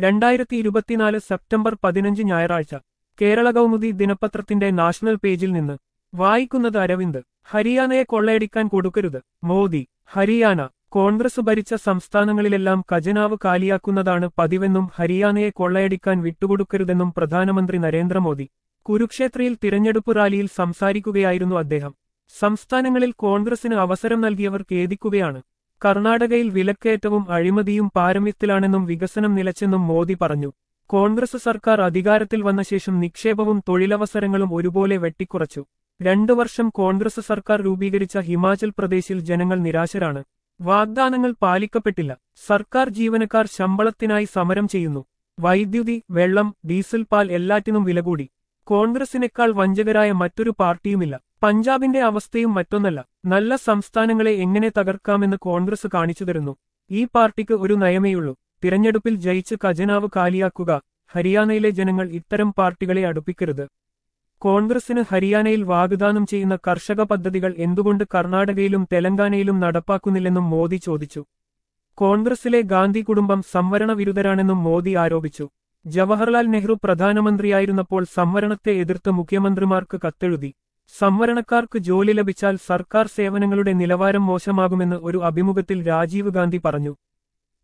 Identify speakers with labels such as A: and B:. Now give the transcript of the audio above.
A: രണ്ടായിരത്തി ഇരുപത്തിനാല് സെപ്റ്റംബർ പതിനഞ്ച് ഞായറാഴ്ച കേരള കൗമുദി ദിനപത്രത്തിന്റെ നാഷണൽ പേജിൽ നിന്ന് വായിക്കുന്നത് അരവിന്ദ് ഹരിയാനയെ കൊള്ളയടിക്കാൻ കൊടുക്കരുത് മോദി ഹരിയാന കോൺഗ്രസ് ഭരിച്ച സംസ്ഥാനങ്ങളിലെല്ലാം ഖജനാവ് കാലിയാക്കുന്നതാണ് പതിവെന്നും ഹരിയാനയെ കൊള്ളയടിക്കാൻ വിട്ടുകൊടുക്കരുതെന്നും പ്രധാനമന്ത്രി നരേന്ദ്രമോദി കുരുക്ഷേത്രയിൽ തിരഞ്ഞെടുപ്പ് റാലിയിൽ സംസാരിക്കുകയായിരുന്നു അദ്ദേഹം സംസ്ഥാനങ്ങളിൽ കോൺഗ്രസിന് അവസരം നൽകിയവർ ഖേദിക്കുകയാണ് കർണാടകയിൽ വിലക്കയറ്റവും അഴിമതിയും പാരമ്യത്തിലാണെന്നും വികസനം നിലച്ചെന്നും മോദി പറഞ്ഞു കോൺഗ്രസ് സർക്കാർ അധികാരത്തിൽ വന്ന ശേഷം നിക്ഷേപവും തൊഴിലവസരങ്ങളും ഒരുപോലെ വെട്ടിക്കുറച്ചു രണ്ടു വർഷം കോൺഗ്രസ് സർക്കാർ രൂപീകരിച്ച ഹിമാചൽ പ്രദേശിൽ ജനങ്ങൾ നിരാശരാണ് വാഗ്ദാനങ്ങൾ പാലിക്കപ്പെട്ടില്ല സർക്കാർ ജീവനക്കാർ ശമ്പളത്തിനായി സമരം ചെയ്യുന്നു വൈദ്യുതി വെള്ളം ഡീസൽ പാൽ എല്ലാറ്റിനും വില കൂടി കോൺഗ്രസിനേക്കാൾ വഞ്ചകരായ മറ്റൊരു പാർട്ടിയുമില്ല പഞ്ചാബിന്റെ അവസ്ഥയും മറ്റൊന്നല്ല നല്ല സംസ്ഥാനങ്ങളെ എങ്ങനെ തകർക്കാമെന്ന് കോൺഗ്രസ് കാണിച്ചു തരുന്നു ഈ പാർട്ടിക്ക് ഒരു നയമേയുള്ളൂ തിരഞ്ഞെടുപ്പിൽ ജയിച്ച് ഖജനാവ് കാലിയാക്കുക ഹരിയാനയിലെ ജനങ്ങൾ ഇത്തരം പാർട്ടികളെ അടുപ്പിക്കരുത് കോൺഗ്രസിന് ഹരിയാനയിൽ വാഗ്ദാനം ചെയ്യുന്ന കർഷക പദ്ധതികൾ എന്തുകൊണ്ട് കർണാടകയിലും തെലങ്കാനയിലും നടപ്പാക്കുന്നില്ലെന്നും മോദി ചോദിച്ചു കോൺഗ്രസിലെ ഗാന്ധി കുടുംബം സംവരണ വിരുദ്ധരാണെന്നും മോദി ആരോപിച്ചു ജവഹർലാൽ നെഹ്റു പ്രധാനമന്ത്രിയായിരുന്നപ്പോൾ സംവരണത്തെ എതിർത്ത് മുഖ്യമന്ത്രിമാർക്ക് കത്തെഴുതി സംവരണക്കാർക്ക് ജോലി ലഭിച്ചാൽ സർക്കാർ സേവനങ്ങളുടെ നിലവാരം മോശമാകുമെന്ന് ഒരു അഭിമുഖത്തിൽ രാജീവ് ഗാന്ധി പറഞ്ഞു